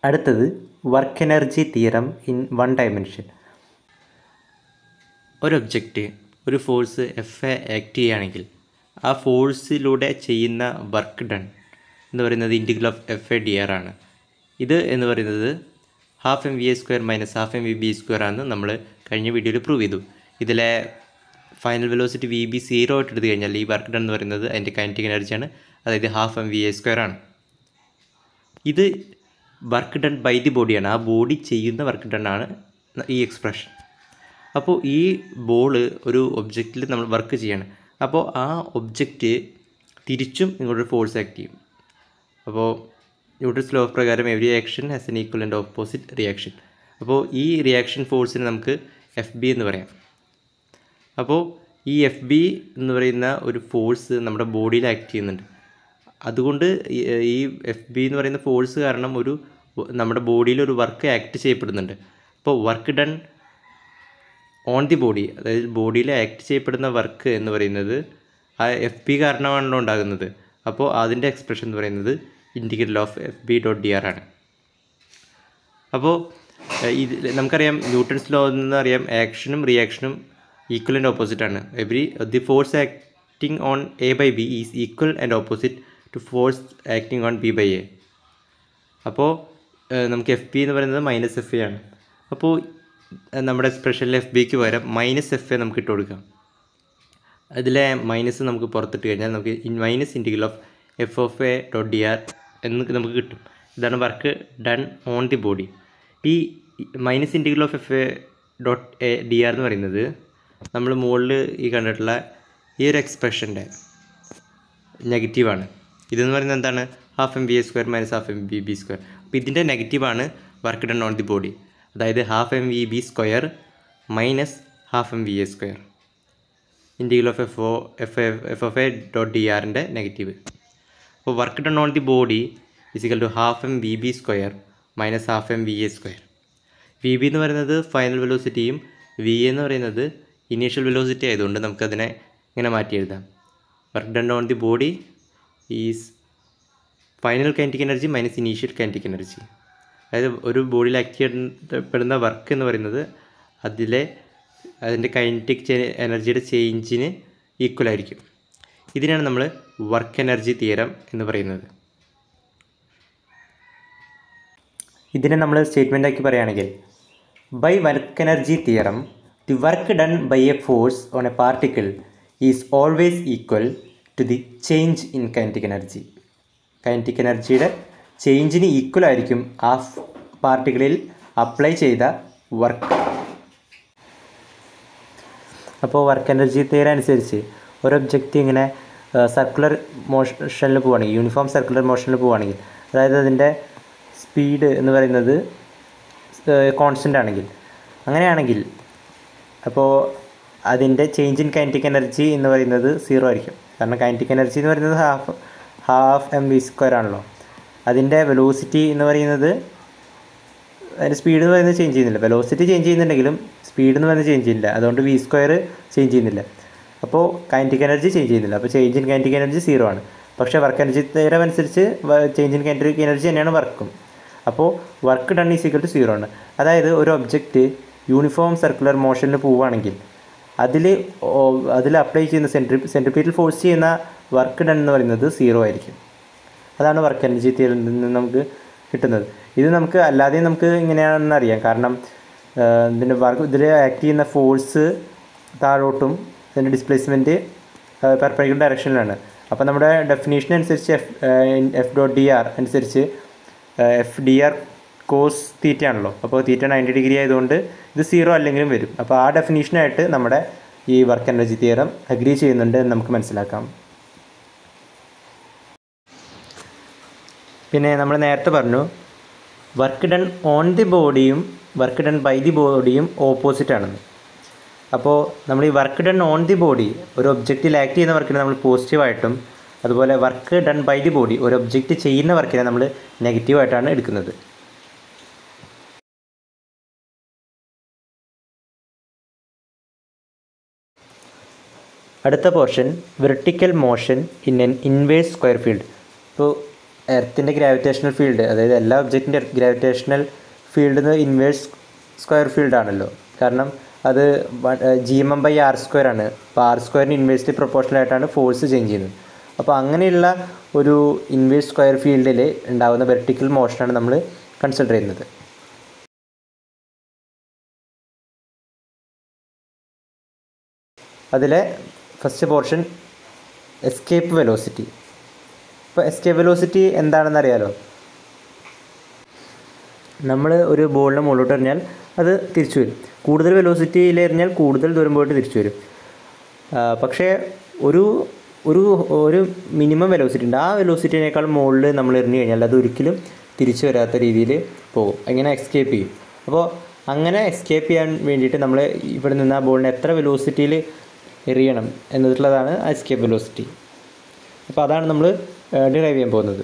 അടുത്തത് work energy theorem in one dimension ഒരു object ഒരു ഫോഴ്സ് എഫ് എ ആക്ട് ചെയ്യുകയാണെങ്കിൽ ആ ഫോഴ്സിലൂടെ ചെയ്യുന്ന വർക്ക് ഡൺ എന്ന് പറയുന്നത് integral of F A D R ആണ് ഇത് എന്ന് പറയുന്നത് half M V A square minus half M V B square ആണെന്ന് നമ്മൾ കഴിഞ്ഞ വീഡിയോയിൽ പ്രൂവ് ചെയ്തു ഇതിലെ final velocity V B zero ആയിട്ട് എടുത്തു കഴിഞ്ഞാൽ ഈ വർക്ക് ഡൺ എന്ന് പറയുന്നത് അതിൻ്റെ കൈനറ്റിക് എനർജിയാണ് അതായത് half M V A square ആണ് ഇത് വർക്ക് ഡൺ ബൈ ദി ബോഡിയാണ് ആ ബോഡി ചെയ്യുന്ന വർക്ക് ഡൺ ആണ് ഈ എക്സ്പ്രഷൻ അപ്പോൾ ഈ ബോള് ഒരു ഒബ്ജക്റ്റിൽ നമ്മൾ വർക്ക് ചെയ്യണം അപ്പോൾ ആ ഒബ്ജക്റ്റ് തിരിച്ചും ഇങ്ങോട്ടൊരു ഫോഴ്സ് ആക്ട് ചെയ്യും അപ്പോൾ ന്യൂട്ടൺസ് ലോ ഓഫ് പ്രകാരം every action has an equal and opposite reaction അപ്പോൾ ഈ റിയാക്ഷൻ ഫോഴ്സിന് നമുക്ക് എഫ് ബി എന്ന് പറയാം അപ്പോൾ ഈ എഫ് ബി എന്ന് പറയുന്ന ഒരു ഫോഴ്സ് നമ്മുടെ ബോഡിയിൽ ആക്ട് ചെയ്യുന്നുണ്ട് അതുകൊണ്ട് ഈ- ഈ എഫ് ബി എന്ന് പറയുന്ന ഫോഴ്സ് കാരണം ഒരു നമ്മുടെ ബോഡിയിൽ ഒരു വർക്ക് ആക്ട് ചെയ്യപ്പെടുന്നുണ്ട് അപ്പോൾ work done on the body അതായത് ബോഡിയിൽ ആക്ട് ചെയ്യപ്പെടുന്ന വർക്ക് എന്ന് പറയുന്നത് ആ എഫ് ബി കാരണമാണല്ലോ ഉണ്ടാകുന്നത് അപ്പോൾ അതിൻ്റെ എക്സ്പ്രഷൻ എന്ന് പറയുന്നത് integral of F B dot D R ആണ് അപ്പോൾ ഇത് നമുക്കറിയാം ന്യൂട്ടൺസ് ലോ എന്ന് അറിയാം ആക്ഷനും റിയാക്ഷനും ഈക്വൽ ആൻഡ് ഓപ്പോസിറ്റ് ആണ് every the force acting on A by B is equal and opposite to force acting on B by A അപ്പോൾ ഏഹ്, നമുക്ക് എഫ് ബി എന്ന് പറയുന്നത് മൈനസ് എഫ് എ ആണ് അപ്പോൾ ഏഹ്, നമ്മുടെ എക്സ്പ്രഷനിൽ എഫ് ബിക്ക് പകരം മൈനസ് എഫ് എ നമുക്ക് ഇട്ട് കൊടുക്കാം അതിലെ മൈനസ് നമുക്ക് പുറത്തിട്ട് കഴിഞ്ഞാൽ നമുക്ക് minus integral of F of A dot D R എന്ന് നമുക്ക് കിട്ടും ഇതാണ് work done on the body ഈ minus integral of F A dot A D R എന്ന് പറയുന്നത് നമ്മൾ മുകളിൽ ഈ കണ്ടിട്ടുള്ള ഈ ഒരു എക്സ്പ്രഷൻ്റെ നെഗറ്റീവാണ് ഇതെന്ന് പറയുന്നത് എന്താണ് half M B A square minus half M B B square അപ്പോൾ ഇതിൻ്റെ നെഗറ്റീവാണ് work done on the body അതായത് half M V B square minus half M V A square integral of F O F F of A dot D ആറിൻ്റെ negative അപ്പോൾ work done on the body physical to half M V B square minus half M V A square V B എന്ന് പറയുന്നത് final വെലോസിറ്റിയും V എന്ന് പറയുന്നത് initial velocity ആയതുകൊണ്ട് നമുക്കതിനെ ഇങ്ങനെ മാറ്റി എഴുതാം work done on the body is final kinetic energy minus initial kinetic energy അതായത് ഒരു ബോഡിയിൽ ആക്ട് ചെയ്യപ്പെടുന്ന വർക്ക് എന്ന് പറയുന്നത് അതിലെ അതിൻ്റെ കൈനറ്റിക് എനർജിയുടെ ചേഞ്ചിന് ഈക്വൽ ആയിരിക്കും ഇതിനാണ് നമ്മൾ വർക്ക് എനർജി തിയറം എന്ന് പറയുന്നത് ഇതിനെ നമ്മൾ സ്റ്റേറ്റ്മെൻ്റ് ആക്കി പറയുകയാണെങ്കിൽ by work energy theorem the work done by a force on a particle is always equal to the change in kinetic energy kinetic എനർജിയുടെ ചേഞ്ചിന് ഈക്വൽ ആയിരിക്കും ആ പാർട്ടിക്കിളിൽ അപ്ലൈ ചെയ്ത വർക്ക് അപ്പോൾ വർക്ക് എനർജി തിയറി അനുസരിച്ച് ഒരു ഒബ്ജക്റ്റ് ഇങ്ങനെ സർക്കുലർ മോഷനിൽ പോവുകയാണെങ്കിൽ യൂണിഫോം സർക്കുലർ മോഷനിൽ പോവുകയാണെങ്കിൽ അതായത് അതിൻ്റെ സ്പീഡ് എന്ന് പറയുന്നത് കോൺസ്റ്റൻ്റ് ആണെങ്കിൽ അങ്ങനെയാണെങ്കിൽ അപ്പോൾ അതിൻ്റെ ചേഞ്ച് ഇൻ കൈനറ്റിക് എനർജി എന്ന് പറയുന്നത് സീറോ ആയിരിക്കും കാരണം കൈനറ്റിക് എനർജി എന്ന് പറയുന്നത് half half M V square ആണല്ലോ അതിൻ്റെ വെലോസിറ്റി എന്ന് പറയുന്നത് അതിൻ്റെ സ്പീഡ് എന്ന് പറയുന്നത് ചേഞ്ച് ചെയ്യുന്നില്ല വെലോസിറ്റി ചേഞ്ച് ചെയ്യുന്നുണ്ടെങ്കിലും സ്പീഡ് എന്ന് പറയുന്നത് ചേഞ്ച് ചെയ്യില്ല അതുകൊണ്ട് വി സ്ക്വയർ ചേഞ്ച് ചെയ്യുന്നില്ല അപ്പോൾ കൈനറ്റിക് എനർജി ചേഞ്ച് ചെയ്യുന്നില്ല അപ്പോൾ change in kinetic energy zero ആണ് പക്ഷേ വർക്ക് എനർജി തരം അനുസരിച്ച് ചേഞ്ച് ഇൻ കൈനറ്റിക് എനർജി തന്നെയാണ് വർക്കും അപ്പോൾ work done is equal to zero ആണ് അതായത് ഒരു ഒബ്ജക്റ്റ് യൂണിഫോം സർക്കുലർ മോഷനിൽ പോവുകയാണെങ്കിൽ അതിൽ അതിൽ അപ്ലൈ ചെയ്യുന്ന സെൻട്രി സെൻട്രിപീറ്റൽ ഫോഴ്സ് ചെയ്യുന്ന വർക്ക് ഡൺ എന്ന് പറയുന്നത് സീറോ ആയിരിക്കും അതാണ് വർക്ക് എനർജി തിയറിൽ നിന്ന് നമുക്ക് കിട്ടുന്നത് ഇത് നമുക്ക് അല്ലാതെ നമുക്ക് ഇങ്ങനെയാണെന്ന് അറിയാം കാരണം ആഹ് ഇതിൻ്റെ വർക്ക് ഇതിൽ ആക്ട് ചെയ്യുന്ന ഫോഴ്സ് താഴോട്ടും ഇതിൻ്റെ ഡിസ്പ്ലേസ്മെൻറ്റ് പെർപ്പണിക്കുലർ ഡയറക്ഷനിലാണ് അപ്പോൾ നമ്മുടെ ഡെഫിനേഷൻ അനുസരിച്ച് F F dot D R അനുസരിച്ച് F D R cos theta ആണല്ലോ അപ്പോൾ തീറ്റ നയൻറ്റി ഡിഗ്രി ആയതുകൊണ്ട് ഇത് സീറോ അല്ലെങ്കിലും വരും അപ്പോൾ ആ ഡെഫിനേഷനായിട്ട് നമ്മുടെ ഈ വർക്ക് എനർജി തിയറം അഗ്രി ചെയ്യുന്നുണ്ട് എന്ന് നമുക്ക് മനസ്സിലാക്കാം പിന്നെ നമ്മൾ നേരത്തെ പറഞ്ഞു വർക്ക് ഡൺ ഓൺ ദി ബോഡിയും വർക്ക് ഡൺ ബൈ ദി ബോഡിയും ഓപ്പോസിറ്റ് ആണെന്ന് അപ്പോൾ നമ്മൾ ഈ work done on the body ഒരു ഒബ്ജക്റ്റിൽ ആക്ട് ചെയ്യുന്ന വർക്കിനെ നമ്മൾ പോസിറ്റീവായിട്ടും അതുപോലെ work done by the body ഒരു ഒബ്ജക്റ്റ് ചെയ്യുന്ന വർക്കിനെ നമ്മൾ നെഗറ്റീവായിട്ടാണ് എടുക്കുന്നത് അടുത്ത portion vertical motion in an inverse square field ഇപ്പോൾ എർത്തിൻ്റെ ഗ്രാവിറ്റേഷണൽ ഫീൽഡ് അതായത് എല്ലാ ഒബ്ജക്റ്റിൻ്റെ ഗ്രാവിറ്റേഷണൽ ഫീൽഡ് എന്ന് ഇൻവേഴ്സ് സ്ക്വയർ ഫീൽഡ് ആണല്ലോ കാരണം അത് G M M by R square ആണ് അപ്പോൾ ആർ സ്ക്വയറിന് ഇൻവേഴ്സ്ലി പ്രൊപ്പോർഷണൽ ആയിട്ടാണ് ഫോഴ്സ് ചേഞ്ച് ചെയ്യുന്നത് അപ്പോൾ അങ്ങനെയുള്ള ഒരു ഇൻവേഴ്സ് സ്ക്വയർ ഫീൽഡിൽ ഉണ്ടാകുന്ന വെർട്ടിക്കൽ മോഷനാണ് നമ്മൾ കൺസിഡർ ചെയ്യുന്നത് അതിലെ ഫസ്റ്റ് പോർഷൻ എസ്കേപ്പ് വെലോസിറ്റി ഇപ്പോൾ എസ്കേപ്പ് വെലോസിറ്റി എന്താണെന്ന് അറിയാലോ നമ്മൾ ഒരു ബോളിനെ മുകളിലോട്ട് എറിഞ്ഞാൽ അത് തിരിച്ചു വരും കൂടുതൽ വെലോസിറ്റിയിൽ എറിഞ്ഞാൽ കൂടുതൽ ദൂരം പോയിട്ട് തിരിച്ചു വരും ആ, പക്ഷേ ഒരു ഒരു ഒരു മിനിമം വെലോസിറ്റി ഉണ്ട് ആ വെലോസിറ്റിനേക്കാൾ മുകളിൽ നമ്മൾ എറിഞ്ഞു കഴിഞ്ഞാൽ അത് ഒരിക്കലും തിരിച്ചു വരാത്ത രീതിയിൽ പോകും അങ്ങനെ എസ്കേപ്പ് ചെയ്യും അപ്പോൾ അങ്ങനെ എസ്കേപ്പ് ചെയ്യാൻ വേണ്ടിയിട്ട് നമ്മൾ ഇവിടെ നിന്ന് ആ ബോളിനെ എത്ര വെലോസിറ്റിയിൽ എറിയണം എന്നതിലുള്ളതാണ് ആ എസ്കേപ്പ് വെലോസിറ്റി അപ്പോൾ അതാണ് നമ്മൾ ഡിറൈവ് ചെയ്യാൻ പോകുന്നത്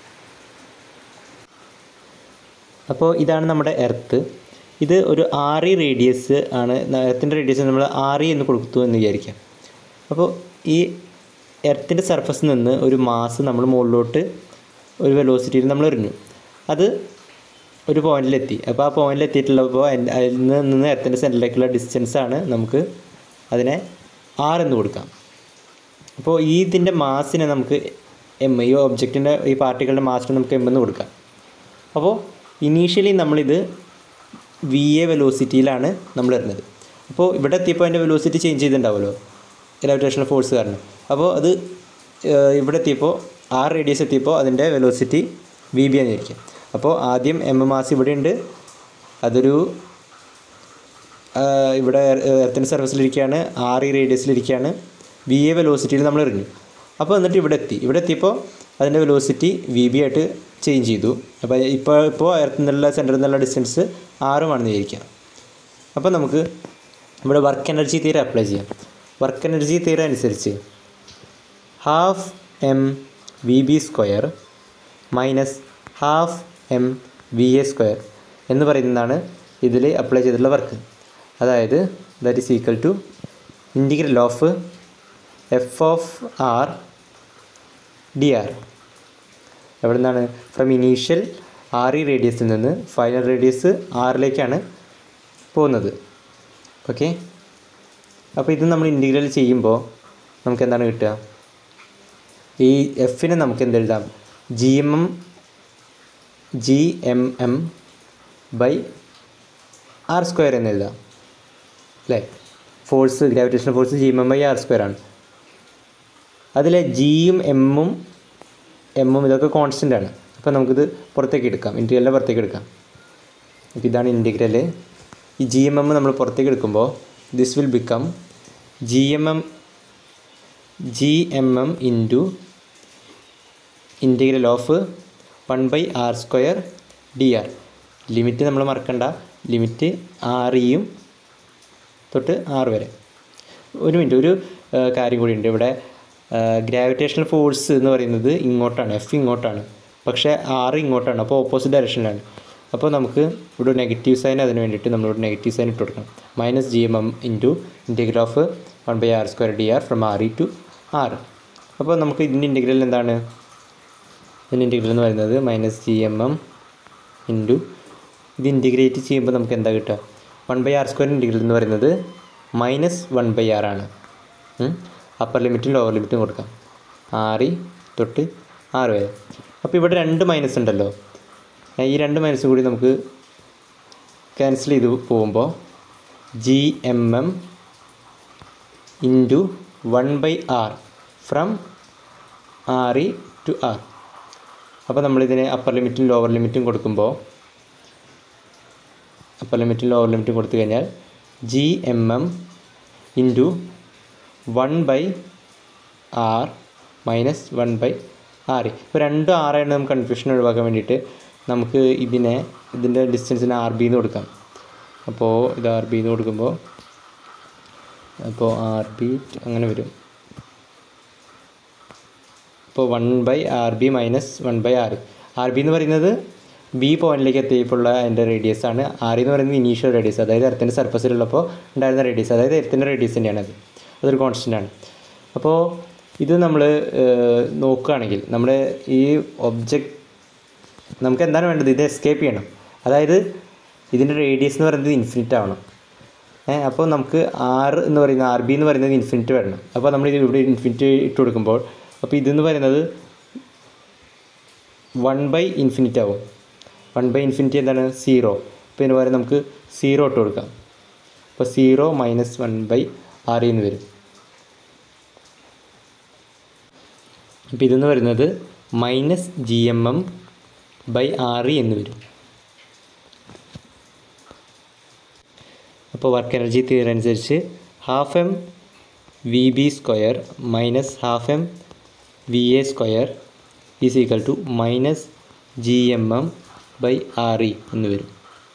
അപ്പോൾ ഇതാണ് നമ്മുടെ എർത്ത് ഇത് ഒരു ആറി റേഡിയസ് ആണ് എർത്തിൻ്റെ റേഡിയസ് നമ്മൾ ആറി എന്ന് കൊടുത്തു എന്ന് വിചാരിക്കാം അപ്പോൾ ഈ എർത്തിൻ്റെ സർഫസിൽ നിന്ന് ഒരു മാസ് നമ്മൾ മുകളിലോട്ട് ഒരു വെലോസിറ്റിയിൽ നമ്മൾ എറിഞ്ഞു അത് ഒരു പോയിന്റിലെത്തി അപ്പോൾ ആ പോയിന്റിൽ എത്തിയിട്ടുള്ളപ്പോൾ അതിൻ്റെ- അതിൽ നിന്ന് നിന്ന് എർത്തിൻ്റെ സെൻറ്ററിലേക്കുള്ള ഡിസ്റ്റൻസ് ആണ് നമുക്ക് അതിനെ ആർ എന്ന് കൊടുക്കാം അപ്പോൾ ഈ ഇതിൻ്റെ മാസിനെ നമുക്ക് എം ഈ ഒബ്ജക്റ്റിൻ്റെ ഈ പാർട്ടികളുടെ മാസിനെ നമുക്ക് എം എന്ന് കൊടുക്കാം അപ്പോൾ ഇനീഷ്യലി നമ്മളിത് വി എ വെലോസിറ്റിയിലാണ് നമ്മൾ എറിഞ്ഞത് അപ്പോൾ ഇവിടെ എത്തിയപ്പോൾ അതിൻ്റെ വെലോസിറ്റി ചേഞ്ച് ചെയ്തിട്ടുണ്ടാവുമല്ലോ ഗ്രാവിറ്റേഷണൽ ഫോഴ്സ് കാരണം അപ്പോൾ അത് ഏഹ്, ഇവിടെ എത്തിയപ്പോൾ ആർ റേഡിയസ് എത്തിയപ്പോൾ അതിൻ്റെ വെലോസിറ്റി വി ബി ആയിരിക്കും അപ്പോൾ ആദ്യം എം മാസ് ഇവിടെ ഉണ്ട് അതൊരു ആഹ്, ഇവിടെ എർത്തിൻ്റെ സർഫസിലിരിക്കുകയാണ് ആർ ഇ റേഡിയസിലിരിക്കുകയാണ് വി എ വെലോസിറ്റിയിൽ നമ്മൾ എറിഞ്ഞു അപ്പോൾ എന്നിട്ട് ഇവിടെ എത്തി ഇവിടെ എത്തിയപ്പോൾ അതിൻ്റെ വെലോസിറ്റി വി ബി ആയിട്ട് ചേഞ്ച് ചെയ്തു അപ്പോൾ ഇപ്പോൾ ഇപ്പോൾ എർത്തിൽ നിന്നുള്ള സെൻറ്ററിൽ നിന്നുള്ള ഡിസ്റ്റൻസ് ആറുമാണെന്ന് വിചാരിക്കാം അപ്പോൾ നമുക്ക് ഇവിടെ വർക്ക് എനർജി തീരെ അപ്ലൈ ചെയ്യാം വർക്ക് എനർജി തീരെ അനുസരിച്ച് half M V B square minus half M V A square എന്ന് പറയുന്നതാണ് ഇതിൽ അപ്ലൈ ചെയ്തിട്ടുള്ള വർക്ക് അതായത് that is equal to integral of F of R D R എവിടെ നിന്നാണ് from initial R E റേഡിയസിൽ നിന്ന് ഫൈനൽ റേഡിയസ് ആറിലേക്കാണ് പോകുന്നത് ഓക്കെ അപ്പോൾ ഇത് നമ്മൾ ഇൻറ്റിഗ്രൽ ചെയ്യുമ്പോൾ നമുക്ക് എന്താണ് കിട്ടുക ഈ എഫിനെ നമുക്ക് എന്തെഴുതാം G M M G M M by R square എന്ന് എഴുതാം അല്ലേ force gravitational force G M M by R square ആണ് അതിലെ ജിയും എമ്മും എമ്മും ഇതൊക്കെ കോൺസ്റ്റൻ്റ് ആണ് അപ്പോൾ നമുക്കിത് പുറത്തേക്ക് എടുക്കാം ഇൻറ്റീരിയലിൻ്റെ പുറത്തേക്ക് എടുക്കാം അപ്പോൾ ഇതാണ് ഇൻറ്റിഗ്രൽ ഈ ജി എം എം നമ്മൾ പുറത്തേക്ക് എടുക്കുമ്പോൾ this will become G M M G M M into integral of one by R square D R limit നമ്മൾ മറക്കണ്ട ലിമിറ്റ് ആർ ഇയും തൊട്ട് ആറ് വരെ ഒരു മിനിറ്റ് ഒരു ആ, കാര്യം കൂടി ഉണ്ട് ഇവിടെ ഗ്രാവിറ്റേഷണൽ ഫോഴ്സ് എന്ന് പറയുന്നത് ഇങ്ങോട്ടാണ് എഫ് ഇങ്ങോട്ടാണ് പക്ഷേ ആറ് ഇങ്ങോട്ടാണ് അപ്പോൾ ഓപ്പോസിറ്റ് ഡയറക്ഷനിലാണ് അപ്പോൾ നമുക്ക് ഇവിടെ നെഗറ്റീവ് സൈൻ അതിന് വേണ്ടിയിട്ട് നമ്മളിവിടെ നെഗറ്റീവ് സൈൻ ഇട്ട് കൊടുക്കണം minus G M M into integral of one by R square D R from R E to R അപ്പോൾ നമുക്ക് ഇതിൻ്റെ ഇൻറ്റിഗ്രൽ എന്താണ് ഇതിൻ്റെ ഇൻറ്റിഗ്രൽ എന്ന് പറയുന്നത് minus G M M into ഇത് ഇൻറ്റിഗ്രേറ്റ് ചെയ്യുമ്പോൾ നമുക്ക് എന്താ കിട്ടുക one by R square integral എന്ന് പറയുന്നത് മൈനസ് വൺ ബൈ ആർ ആണ് അപ്പർ ലിമിറ്റും ലോവർ ലിമിറ്റും കൊടുക്കാം ആറ് തൊട്ട് ആറ് വരെ അപ്പോൾ ഇവിടെ രണ്ട് മൈനസ് ഉണ്ടല്ലോ ഏ, ഈ രണ്ട് മൈനസും കൂടി നമുക്ക് ക്യാൻസൽ ചെയ്ത് പോകുമ്പോൾ G M M into one by R from R E to R അപ്പോൾ നമ്മളിതിന് അപ്പർ ലിമിറ്റും ലോവർ ലിമിറ്റും കൊടുക്കുമ്പോൾ അപ്പർ ലിമിറ്റും ലോവർ ലിമിറ്റും കൊടുത്തു കഴിഞ്ഞാൽ G M M into one by R minus one by R ഇപ്പോൾ രണ്ടും ആറാണ് നമുക്ക് കൺഫ്യൂഷൻ ഒഴിവാക്കാൻ വേണ്ടിയിട്ട് നമുക്ക് ഇതിനെ ഇതിൻ്റെ ഡിസ്റ്റൻസിന് ആർ ബി എന്ന് കൊടുക്കാം അപ്പോൾ ഇത് ആർ ബി എന്ന് കൊടുക്കുമ്പോൾ അപ്പോൾ ആർ ബി അങ്ങനെ വരും ഇപ്പോൾ one by R B minus one by R R B എന്ന് പറയുന്നത് ബി പോയിന്റിലേക്ക് എത്തിയപ്പോഴുള്ള അതിൻ്റെ റേഡിയസ് ആണ് ആർ എന്ന് പറയുന്നത് ഇനീഷ്യൽ റേഡിയസ് അതായത് എർത്തിൻ്റെ സർഫസിലുള്ളപ്പോൾ ഉണ്ടായിരുന്ന റേഡിയസ് അതായത് എർത്തിൻ്റെ റേഡിയസ് തന്നെയാണ് അത് അതൊരു കോൺസ്റ്റൻ്റ് ആണ് അപ്പോൾ ഇത് നമ്മൾ നോക്കുകയാണെങ്കിൽ നമ്മുടെ ഈ ഒബ്ജക്റ്റ് നമുക്ക് എന്താണ് വേണ്ടത് ഇത് എസ്കേപ്പ് ചെയ്യണം അതായത് ഇതിൻ്റെ റേഡിയസ് എന്ന് പറയുന്നത് ഇൻഫിനിറ്റ് ആവണം ഏ അപ്പോൾ നമുക്ക് ആർ എന്ന് പറയുന്ന ആർ ബി എന്ന് പറയുന്നത് ഇൻഫിനിറ്റ് വരണം അപ്പോൾ നമ്മൾ ഇത് ഇവിടെ ഇൻഫിനിറ്റ് ഇട്ട് കൊടുക്കുമ്പോൾ അപ്പോൾ ഇതെന്ന് പറയുന്നത് വൺ ബൈ ഇൻഫിനിറ്റ് ആവും വൺ ബൈ ഇൻഫിനിറ്റി എന്താണ് സീറോ അപ്പോൾ ഇതിന് പകരം നമുക്ക് സീറോ ഇട്ട് കൊടുക്കാം അപ്പോൾ zero minus one by R എന്ന് വരും അപ്പോൾ ഇതെന്ന് വരുന്നത് minus G M M by R E എന്ന് വരും അപ്പോൾ വർക്ക് എനർജി തിയറി അനുസരിച്ച് half M V B square minus half M V A square is equal to minus G M M by R E എന്ന് വരും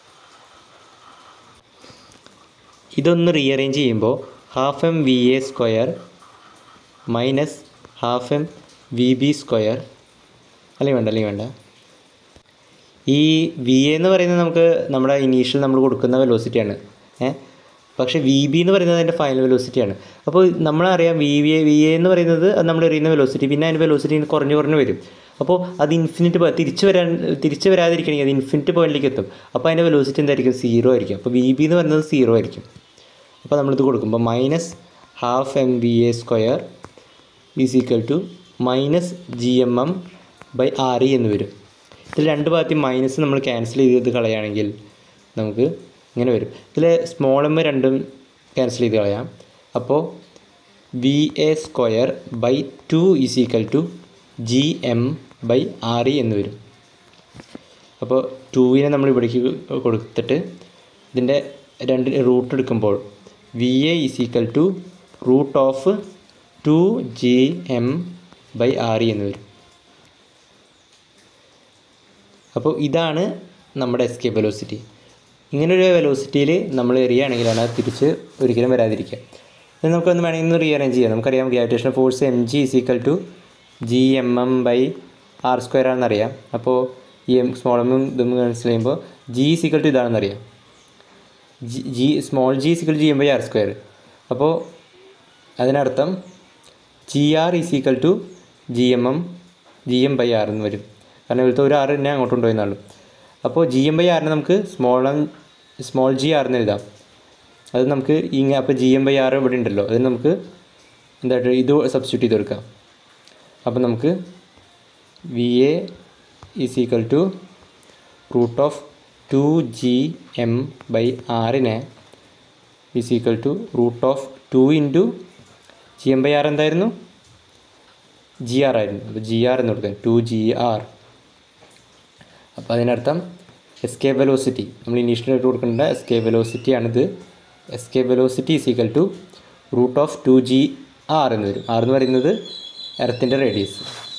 ഇതൊന്ന് rearrange ചെയ്യുമ്പോൾ half M V A square minus half M V B square അല്ലെങ്കിൽ വേണ്ട അല്ലെങ്കിൽ വേണ്ട ഈ V A എന്ന് പറയുന്നത് നമുക്ക് നമ്മുടെ ഇനീഷ്യൽ നമ്മൾ കൊടുക്കുന്ന വെലോസിറ്റിയാണ് ഏ പക്ഷേ വി ബി എന്ന് പറയുന്നത് അതിൻ്റെ ഫൈനൽ വെലോസിറ്റിയാണ് അപ്പോൾ നമ്മളറിയാം V V A V A എന്ന് പറയുന്നത് അത് നമ്മൾ എറിയുന്ന വെലോസിറ്റി പിന്നെ അതിൻ്റെ വെലോസിറ്റി കുറഞ്ഞു കുറഞ്ഞു വരും അപ്പോൾ അത് ഇൻഫിനിറ്റ് പോ തിരിച്ച് വരാൻ തിരിച്ച് വരാതിരിക്കണമെങ്കിൽ അത് ഇൻഫിനിറ്റ് പോയിന്റിലേക്ക് എത്തും അപ്പോൾ അതിൻ്റെ വെലോസിറ്റി എന്തായിരിക്കും സീറോ ആയിരിക്കും അപ്പോൾ വി ബി എന്ന് പറയുന്നത് സീറോ ആയിരിക്കും അപ്പോൾ നമ്മളിത് കൊടുക്കുമ്പോൾ minus half M V A square is equal to minus G M M by R E എന്ന് വരും ഇതിൽ രണ്ട് ഭാഗത്തും മൈനസ് നമ്മൾ ക്യാൻസൽ ചെയ്ത് കളയുകയാണെങ്കിൽ നമുക്ക് ഇങ്ങനെ വരും ഇതിൽ സ്മോൾ എം രണ്ടും ക്യാൻസൽ ചെയ്ത് കളയാം അപ്പോൾ V A square by two is equal to G M by R E എന്ന് വരും അപ്പോൾ ടൂവിനെ നമ്മൾ ഇവിടേക്ക് കൊടുത്തിട്ട് ഇതിൻ്റെ രണ്ട് റൂട്ട് എടുക്കുമ്പോൾ V A is equal to root of two G M by R E എന്ന് വരും അപ്പോൾ ഇതാണ് നമ്മുടെ എസ്കേപ്പ് വെലോസിറ്റി ഇങ്ങനൊരു വെലോസിറ്റിയിൽ നമ്മൾ എറിയുകയാണെങ്കിലാണ് അത് തിരിച്ച് ഒരിക്കലും വരാതിരിക്കുക ഇത് നമുക്കൊന്ന് വേണമെങ്കിൽ ഒന്ന് റീഅറേഞ്ച് ചെയ്യാം നമുക്കറിയാം gravitation force M G is equal to G M M by R square ആണെന്നറിയാം അപ്പോൾ ഈ എം സ്മോൾ എമ്മും ഇതും ക്യാൻസൽ ചെയ്യുമ്പോൾ ജി ഈസ് ഈക്വൽ ടു ഇതാണെന്നറിയാം G G small G is equal G M by R square അപ്പോൾ അതിനർത്ഥം G R is equal to G M M G M by R എന്ന് വരും കാരണം ഇവിടുത്തെ ഒരു ആർ തന്നെ അങ്ങോട്ട് കൊണ്ടുപോയെന്നുള്ളൂ അപ്പോൾ ജി എം ബൈ ആറിന് നമുക്ക് small M small G R എന്ന് എഴുതാം അത് നമുക്ക് ഇങ്ങനെ അപ്പോൾ ജി എം ബൈ ആർ ഇവിടെ ഉണ്ടല്ലോ അതിന് നമുക്ക് എന്തായിട്ട് ഇത് സബ്സ്റ്റിറ്റ്യൂട്ട് ചെയ്ത് കൊടുക്കാം അപ്പോൾ നമുക്ക് V A is equal to root of two G M by ആറിനെ is equal to root of two into G M by R എന്തായിരുന്നു ജി ആർ ആയിരുന്നു അപ്പോൾ ജി ആർ എന്ന് കൊടുക്കാം ടു ജി ആർ അപ്പോൾ അതിനർത്ഥം എസ്കേ വെലോസിറ്റി നമ്മൾ ഇനീഷ്യലായിട്ട് കൊടുക്കേണ്ട എസ്കേ വെലോസിറ്റി ആണിത് escape velocity is equal to root of two G R എന്ന് വരും ആർ എന്ന് പറയുന്നത് എർത്തിൻ്റെ റേഡിയസ്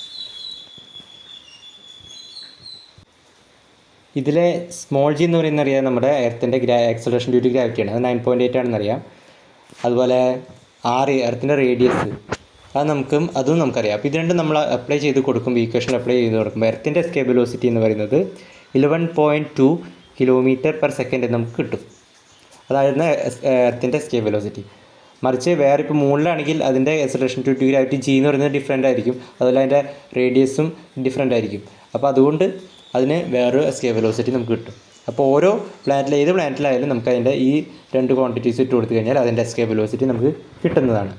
ഇതിലെ സ്മോൾ ജി എന്ന് പറയുന്ന അറിയാം നമ്മുടെ എർത്തിൻ്റെ ഗ്രാ ആക്സലറേഷൻ ഡ്യൂ ടു ഗ്രാവിറ്റിയാണ് അത് നയൻ പോയിൻറ്റ് എയ്റ്റ് ആണെന്ന് അറിയാം അതുപോലെ ആറ് എർത്തിൻ്റെ റേഡിയസ് അത് നമുക്കും അതും നമുക്കറിയാം അപ്പോൾ ഇത് രണ്ടും നമ്മൾ അപ്ലൈ ചെയ്ത് കൊടുക്കുമ്പോൾ ഈക്വേഷൻ അപ്ലൈ ചെയ്ത് കൊടുക്കുമ്പോൾ എർത്തിൻ്റെ എസ്കേ വെലോസിറ്റി എന്ന് പറയുന്നത് eleven point two kilometre per second നമുക്ക് കിട്ടും അതായിരുന്നു എർത്തിൻ്റെ എസ്കേ വെലോസിറ്റി മറിച്ച് വേറെ ഇപ്പോൾ മുകളിലാണെങ്കിൽ അതിൻ്റെ acceleration to to gravity G എന്ന് പറയുന്നത് ഡിഫറെൻ്റ് ആയിരിക്കും അതുപോലെ അതിൻ്റെ റേഡിയസും ഡിഫറെൻ്റ് ആയിരിക്കും അപ്പോൾ അതുകൊണ്ട് അതിന് വേറൊരു എസ്കേ വെലോസിറ്റി നമുക്ക് കിട്ടും അപ്പോൾ ഓരോ പ്ലാനറ്റിൽ ഏത് പ്ലാനറ്റിലായാലും നമുക്ക് അതിൻ്റെ ഈ രണ്ട് ക്വാണ്ടിറ്റീസ് ഇട്ട് കൊടുത്തു കഴിഞ്ഞാൽ അതിൻ്റെ എസ്കേ വെലോസിറ്റി നമുക്ക് കിട്ടുന്നതാണ്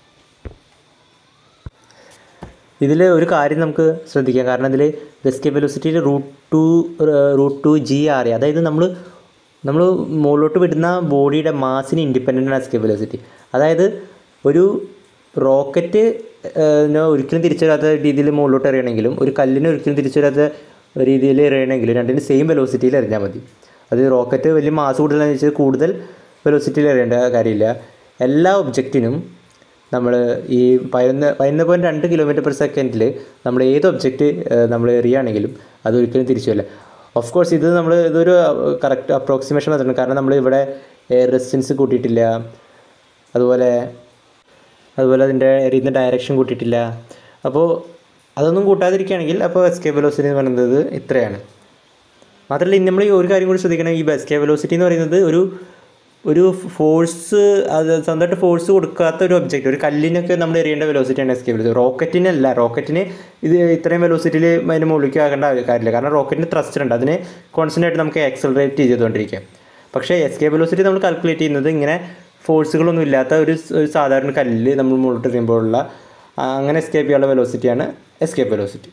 ഇതിൽ ഒരു കാര്യം നമുക്ക് ശ്രദ്ധിക്കാം കാരണം ഇതിൽ എസ്കേ വെലോസിറ്റിയിൽ root two root two G R അതായത് നമ്മൾ നമ്മൾ മുകളിലോട്ട് വിടുന്ന ബോഡിയുടെ മാസിന് ഇൻഡിപെൻഡൻ്റ് ആണ് എസ്കേ വെലോസിറ്റി അതായത് ഒരു റോക്കറ്റ് ഒരിക്കലും തിരിച്ചു വരാത്ത രീതിയിൽ മുകളിലോട്ട് എറിയണമെങ്കിലും ഒരു കല്ലിന് ഒരിക്കലും തിരിച്ചു വരാത്ത രീതിയിൽ എറിയണമെങ്കിലും രണ്ടിനും സെയിം വെലോസിറ്റിയിൽ എറിഞ്ഞാൽ മതി അത് റോക്കറ്റ് വലിയ മാസ് കൂടുതലാണെന്ന് വെച്ചാൽ കൂടുതൽ വെലോസിറ്റിയിൽ എറിയേണ്ട കാര്യമില്ല എല്ലാ ഒബ്ജക്റ്റിനും നമ്മൾ ഈ പതിനൊന്ന് പതിനൊന്ന് പോയിൻറ്റ് രണ്ട് കിലോമീറ്റർ പെർ സെക്കൻഡിൽ നമ്മൾ ഏത് ഒബ്ജക്റ്റ് നമ്മൾ എറിയുകയാണെങ്കിലും അത് ഒരിക്കലും തിരിച്ചു വരില്ല ഓഫ് കോഴ്സ് ഇത് നമ്മൾ ഇതൊരു കറക്റ്റ് അപ്രോക്സിമേഷൻ മാത്രമാണ് കാരണം നമ്മൾ ഇവിടെ എയർ റെസിസ്റ്റൻസ് കൂട്ടിയിട്ടില്ല അതുപോലെ അതുപോലെ അതിൻ്റെ എറിയുന്ന ഡയറക്ഷൻ കൂട്ടിയിട്ടില്ല അപ്പോൾ അതൊന്നും കൂട്ടാതിരിക്കുകയാണെങ്കിൽ അപ്പോൾ എസ്കേ വെലോസിറ്റി എന്ന് പറയുന്നത് ഇത്രയാണ് മാത്രമല്ല ഇന്ന് നമ്മൾ ഈ ഒരു കാര്യം കൂടി ശ്രദ്ധിക്കണം ഈ എസ്കേ വെലോസിറ്റി എന്ന് പറയുന്നത് ഒരു ഒരു ഫോഴ്സ് അത് സ്വന്തമായിട്ട് ഫോഴ്സ് കൊടുക്കാത്ത ഒരു ഒബ്ജക്റ്റ് ഒരു കല്ലിനൊക്കെ നമ്മൾ എറിയേണ്ട വെലോസിറ്റിയാണ് എസ്കേപ്പ് വെലോസിറ്റി റോക്കറ്റിനല്ല റോക്കറ്റിന് ഇത് ഇത്രയും വെലോസിറ്റിയിൽ അതിന് മുകളിലേക്ക് ആകേണ്ട കാര്യമില്ല കാരണം റോക്കറ്റിന് ത്രസ്റ്റർ ഉണ്ട് അതിന് കോൺസ്റ്റൻ്റ് ആയിട്ട് നമുക്ക് ആക്സലറേറ്റ് ചെയ്തുകൊണ്ടിരിക്കാം പക്ഷേ എസ്കേപ്പ് വെലോസിറ്റി നമ്മൾ കാൽക്കുലേറ്റ് ചെയ്യുന്നത് ഇങ്ങനെ ഫോഴ്സുകളൊന്നും ഇല്ലാത്ത ഒരു സ്- ഒരു സാധാരണ കല്ലിൽ നമ്മൾ മുകളിട്ട് എറിയുമ്പോഴുള്ള ആ, അങ്ങനെ എസ്കേപ്പ് ചെയ്യാനുള്ള വെലോസിറ്റിയാണ് escape velocity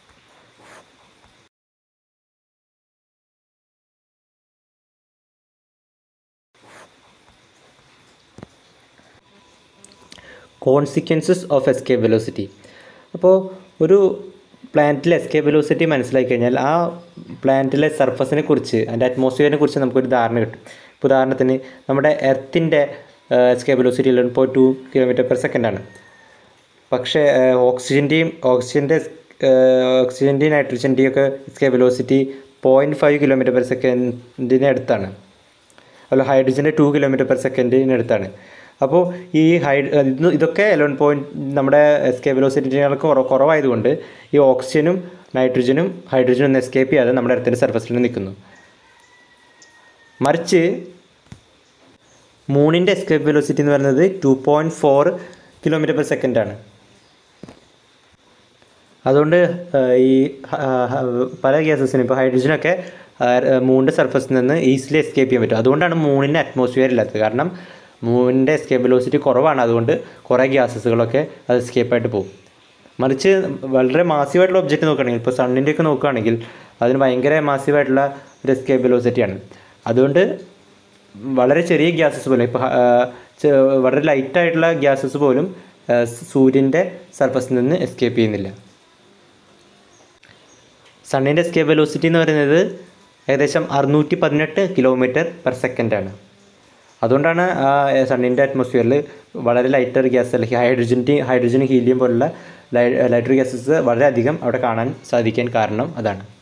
consequences of escape velocity അപ്പോൾ ഒരു പ്ലാനറ്റിലെ എസ്കേപ്പ് വെലോസിറ്റി മനസ്സിലാക്കി കഴിഞ്ഞാൽ ആ പ്ലാനറ്റിലെ സർഫസിനെ കുറിച്ച് അതിൻ്റെ അറ്റ്മോസ്ഫിയറിനെ കുറിച്ച് നമുക്കൊരു ധാരണ കിട്ടും ഇപ്പോൾ ഉദാഹരണത്തിന് നമ്മുടെ എർത്തിൻ്റെ escape velocity eleven point two kilometre per സെക്കൻഡാണ് പക്ഷേ ഓക്സിജൻ്റെയും ഓക്സിജൻ്റെ ഓക്സിജൻ്റെയും നൈട്രജൻ്റെയും ഒക്കെ escape velocity point five kilometre per സെക്കൻഡിന് അടുത്താണ് അല്ല ഹൈഡ്രജൻ്റെ ടു കിലോമീറ്റർ പെർ സെക്കൻഡിന് അടുത്താണ് അപ്പോൾ ഈ ഹൈ ഇത് ഇതൊക്കെ എലവൻ പോയിൻറ്റ് നമ്മുടെ എസ്കേപ്പ് വെലോസിറ്റിനേക്കാൾ കുറവ് കുറവായതുകൊണ്ട് ഈ ഓക്സിജനും നൈട്രജനും ഹൈഡ്രജനും ഒന്നും എസ്കേപ്പ് ചെയ്യാതെ നമ്മുടെ എർത്തിൻ്റെ സർഫസിൽ നിൽക്കുന്നു മറിച്ച് മൂണിൻ്റെ എസ്കേപ്പ് വെലോസിറ്റി എന്ന് പറയുന്നത് two point four kilometre per സെക്കൻഡാണ് അതുകൊണ്ട് ആ, ഈ ഹ- ഹ- പല ഗ്യാസസിനും ഇപ്പോൾ ഹൈഡ്രജനൊക്കെ മൂണിൻ്റെ സർഫസിൽ നിന്ന് ഈസിലി എസ്കേപ്പ് ചെയ്യാൻ പറ്റും അതുകൊണ്ടാണ് മൂണിൻ്റെ അറ്റ്മോസ്ഫിയർ ഇല്ലാത്തത് കാരണം മൂണിൻ്റെ എസ്കേപ്പ് വെലോസിറ്റി കുറവാണ് അതുകൊണ്ട് കുറേ ഗ്യാസസുകളൊക്കെ അത് escape ആയിട്ട് പോകും മറിച്ച് വളരെ മാസീവായിട്ടുള്ള ഒബ്ജക്റ്റ് നോക്കുകയാണെങ്കിൽ ഇപ്പോൾ സണ്ണിൻ്റെ ഒക്കെ നോക്കുകയാണെങ്കിൽ അതിന് ഭയങ്കര മാസീവായിട്ടുള്ള ഒരു എസ്കേപ്പ് വെലോസിറ്റിയാണ് അതുകൊണ്ട് വളരെ ചെറിയ ഗ്യാസസ് പോലും ഇപ്പോൾ വളരെ ലൈറ്റായിട്ടുള്ള ഗ്യാസസ് പോലും ആ, സൂര്യൻ്റെ സർഫസിൽ നിന്ന് എസ്കേപ്പ് ചെയ്യുന്നില്ല സണ്ണിൻ്റെ എസ്കേപ്പ് വെലോസിറ്റി എന്ന് പറയുന്നത് ഏകദേശം അറുന്നൂറ്റി പതിനെട്ട് കിലോമീറ്റർ പെർ സെക്കൻഡാണ് അതുകൊണ്ടാണ് ആ സണ്ണിൻ്റെ അറ്റ്മോസ്ഫിയറിൽ വളരെ ലൈറ്റർ ഗ്യാസ് അല്ലെങ്കിൽ ഹൈഡ്രജൻ്റെ ഹൈഡ്രജൻ ഹീലിയം പോലുള്ള ലൈറ്റർ ഗ്യാസസ് വളരെയധികം അവിടെ കാണാൻ സാധിക്കാൻ കാരണം അതാണ്